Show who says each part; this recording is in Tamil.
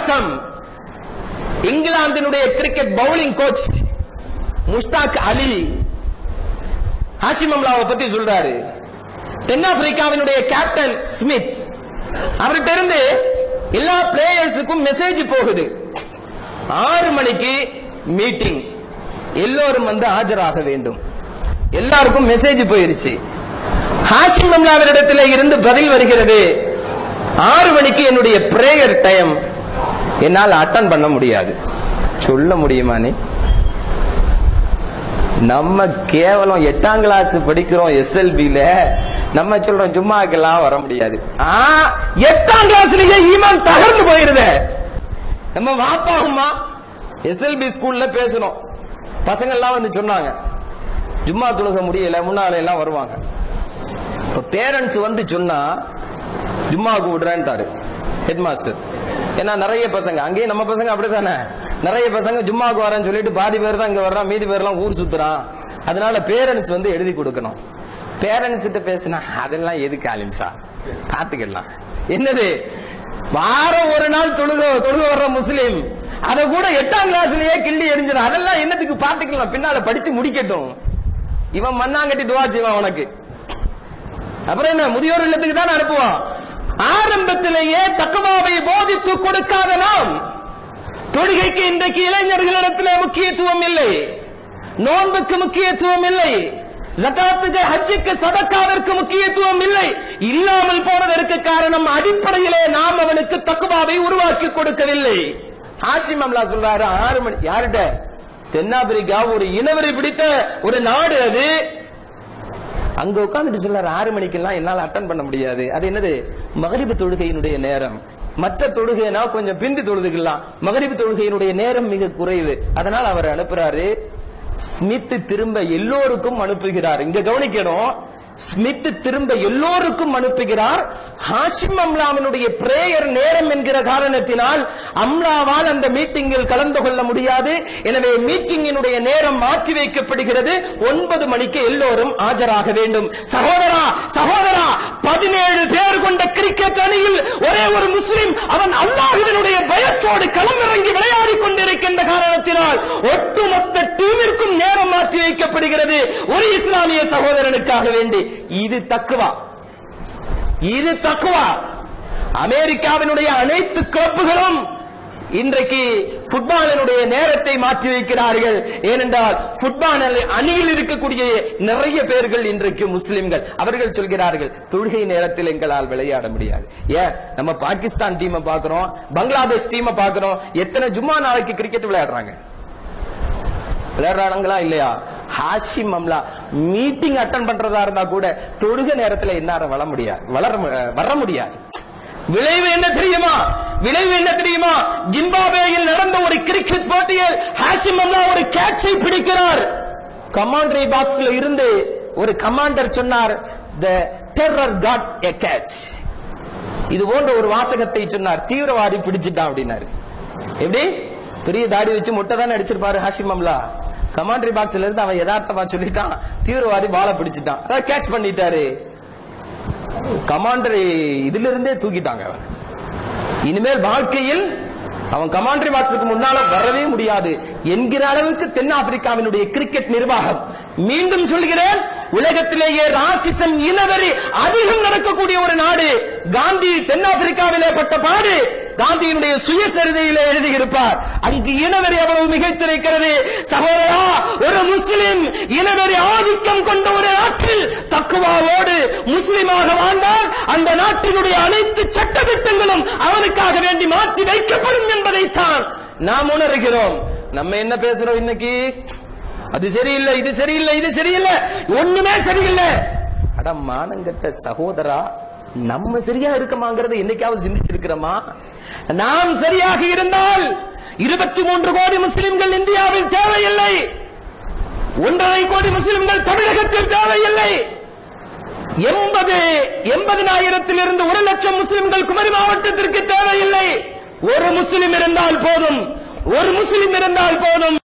Speaker 1: ஆசம் இங்கிலாந்தினுடைய cricket bowling coach Mushtaq Ali Hashim அம்லாவை பத்தி சொல்றாரு தென்னாப்பிரிக்காவினுடைய கேப்டன் ஸ்மித் அவர்கிட்ட இருந்து எல்லா பிளேயர்ஸுக்கும் மெசேஜ் போகுது ஆறு மணிக்கு மீட்டிங் எல்லோரும் வந்து ஆஜராக வேண்டும் எல்லாருக்கும் மெசேஜ் போயிருச்சு ஹாஷிம் அம்லாவிடத்தில் இருந்து பதில் வருகிறது ஆறு மணிக்கு என்னுடைய பிரேயர் டைம் என்னால் அட்டன் பண்ண முடியாது சொல்ல முடியுமானே நம்ம கேவலம் எட்டாம் கிளாஸ் படிக்கிறோம் எஸ்எல்பில நம்ம சொல்றோம் ஜும்மாக்கெல்லாம் வர முடியாது ஆ, எட்டாம் கிளாஸ்லயே ஈமான் தகர்ந்து போயிருதே நம்ம வாப்பாகுமா எஸ்எல்பி ஸ்கூல்ல பேசணும் பசங்க எல்லாம் வந்து சொன்னாங்க ஜும்மா தொழுக முடியல முன்னால எல்லாம் வருவாங்க இப்ப பேரண்ட்ஸ் வந்து சொன்னா ஜும்மாவுக்கு விடுறேன்ட்டாரு ஹெட் மாஸ்டர் ஏன்னா நிறைய பசங்க அங்கேயும் நம்ம பசங்க அப்படித்தானே நிறைய பசங்க ஜும்மாவுக்கு வரேன்னு சொல்லிட்டு பாதி பேர் தான் இங்க வர்றான் மீதி பேர்லாம் ஊர் சுத்துறான் அதனால பேரண்ட்ஸ் வந்து எழுதி கொடுக்கணும் பேரண்ட்ஸ் கிட்ட பேசினா அதெல்லாம் எதுக்கு ஆலிம்சா காத்துக்கலாம் என்னது வாரம் ஒரு நாள் தொழுக தொழுக வர்ற முஸ்லீம் அத கூட எட்டாம் கிளாஸ்லயே கிள்ளி எரிஞ்சிடும் அதெல்லாம் என்னத்துக்கு பாத்துக்கலாம் பின்னால படிச்சு முடிக்கட்டும் இவன் மண்ணாங்கட்டி துவா செய்வான் உனக்கு அப்புறம் என்ன முதியோர் இல்லத்துக்கு தான் அனுப்புவான் ஆரம்பத்திலேயே தக்குவாவை போதித்து கொடுக்காத நாம் தொழுகைக்கு இன்றைக்கு இளைஞர்களிடத்திலே முக்கியத்துவம் இல்லை நோன்புக்கு முக்கியத்துவம் இல்லை ஜகாத்துக்கு ஹஜ்ஜுக்கு சதக்காவிற்கு முக்கியத்துவம் இல்லை இல்லாமல் போனதற்கு காரணம் அடிப்படையிலே நாம் அவனுக்கு தக்குவாவை உருவாக்கி கொடுக்கவில்லை ஹாஷிம் அம்லா சொல்றாரு ஆறு மணி யார்கிட்ட தென்னாப்பிரிக்கா ஒரு இனவரை பிடித்த ஒரு நாடு அது அங்க உட்கார்ந்துட்டு சொல்றாரு ஆறு மணிக்கெல்லாம் என்னால அட்டன் பண்ண முடியாது அது என்னது மகரிபு தொழுகையினுடைய நேரம் மற்ற தொழுகைனா கொஞ்சம் பிந்தி தொழுதுக்கலாம் மகரிபு தொழுகையினுடைய நேரம் மிக குறைவு அதனால அவர் அனுப்புறாரு ஸ்மித் திரும்ப எல்லோருக்கும் அனுப்புகிறார் இங்க கவனிக்கணும் ஸ்மித் திரும்ப எல்லோருக்கும் அனுப்புகிறார் ஹாஷிம் அம்லாவினுடைய பிரேயர் நேரம் என்கிற காரணத்தினால் அம்லாவால் அந்த மீட்டிங்கில் கலந்து கொள்ள முடியாது எனவே மீட்டிங்கினுடைய நேரம் மாற்றி வைக்கப்படுகிறது ஒன்பது மணிக்கு எல்லோரும் ஆஜராக வேண்டும் சகோதரா சகோதரா பதினேழு பேர் கொண்ட கிரிக்கெட் அணியில் ஒரே ஒரு முஸ்லிம் அவன் அல்லாஹுவினுடைய பயத்தோடு களமிறங்கி விளையாடி கொண்டிருக்கின்ற காரணத்தினால் ஒட்டுமொத்த டீமிற்கும் நேரம் மாற்றி வைக்கப்படுகிறது ஒரு இஸ்லாமிய சகோதரனுக்காக வேண்டி இது தக்குவா இது தக்குவா அமெரிக்காவினுடைய அனைத்து கிளப்புகளும் இன்றைக்கு ஃபுட்பாலினுடைய நேரத்தை மாற்றி வைக்கிறார்கள் ஏனென்றால் ஃபுட்பால் அணியில் இருக்கக்கூடிய நிறைய பேர்கள் இன்றைக்கு முஸ்லிம்கள் அவர்கள் சொல்கிறார்கள் தொழுகை நேரத்தில் எங்களால் விளையாட முடியாது ஏன் நம்ம பாகிஸ்தான் டீமை பார்க்கிறோம் பங்களாதேஷ் டீமை பார்க்கிறோம் எத்தனை ஜும்மா நாளைக்கு கிரிக்கெட் விளையாடுறாங்க விளையாடுறாங்களா இல்லையா ஹாஷிம் அம்லா மீட்டிங் அட்டன் பண்றதா இருந்தா கூட தொழுக நேரத்துல என்னார வளர முடியாது வளர வர முடியாது விளைவு என்ன தெரியுமா விளைவு என்ன தெரியுமா ஜிம்பாபேயில் நடந்த ஒரு கிரிக்கெட் போட்டியில் ஹாஷிம் அம்லா ஒரு கேட்சை பிடிக்கிறார் கமாண்டரி பாக்ஸ்ல இருந்து ஒரு கமாண்டர் சொன்னார் the terror got a catch இது போன்ற ஒரு வாசகத்தை சொன்னார் தீவிரவாதி பிடிச்சிட்டான் அப்படின்னாரு எப்படி பெரிய தாடி வச்சு முட்டை தானே அடிச்சிருப்பாரு ஹாஷிம் அம்லா கமாண்டரி பாக்ஸ்ல இருந்து அவன் யதார்த்தமா சொல்லிட்டான் தீவிரவாதி பால பிடிச்சிட்டான் அதான் கேட்ச் பண்ணிட்டாரு கமாண்டரி இதுல இருந்தே தூக்கிட்டாங்க அவன் இனிமேல் வாழ்க்கையில் அவன் கமாண்டரி பாக்ஸுக்கு முன்னால வரவே முடியாது என்கிற அளவுக்கு தென்னாப்பிரிக்காவினுடைய கிரிக்கெட் நிர்வாகம் மீண்டும் சொல்கிறேன் உலகத்திலேயே ராசிசம் இனவெறி அதிகம் நடக்கக்கூடிய ஒரு நாடு காந்தி தென்னாப்பிரிக்காவிலே பட்ட பாடு காந்தியினுடைய சுயசரிதையிலே எழுதியிருப்பார் அங்கு இனவெறி அவ்வளவு மிகைத்திருக்கிறது சகோதரா ஒரு முஸ்லிம் இனவெறி ஆதிக்கம் கொண்ட ஒரு நாட்டில் தக்குவாவோடு முஸ்லிமாக வாழ்ந்தால் அந்த நாட்டினுடைய அனைத்து சட்டத்திட்டங்களும் அவனுக்காக வேண்டி மாற்றி வைக்கப்படும் என்பதைத்தான் நாம் உணர்கிறோம் நம்ம என்ன பேசுறோம் இன்னைக்கு அது சரியில்லை இது சரியில்லை இது சரியில்லை ஒண்ணுமே சரியில்லை அட மானங்கட்ட சகோதரா நம்ம சரியா இருக்கமாங்கிறது என்னைக்காவது சிந்திச்சிருக்கிறோமா நாம் சரியாக இருந்தால் இருபத்தி மூன்று கோடி முஸ்லிம்கள் இந்தியாவில் தேவையில்லை ஒன்றரை கோடி முஸ்லிம்கள் தமிழகத்தில் தேவையில்லை எண்பது எண்பதினாயிரத்தில் இருந்து ஒரு லட்சம் முஸ்லிம்கள் குமரி மாவட்டத்திற்கு தேவையில்லை ஒரு முஸ்லிம் இருந்தால் போதும் ஒரு முஸ்லிம் இருந்தால் போதும்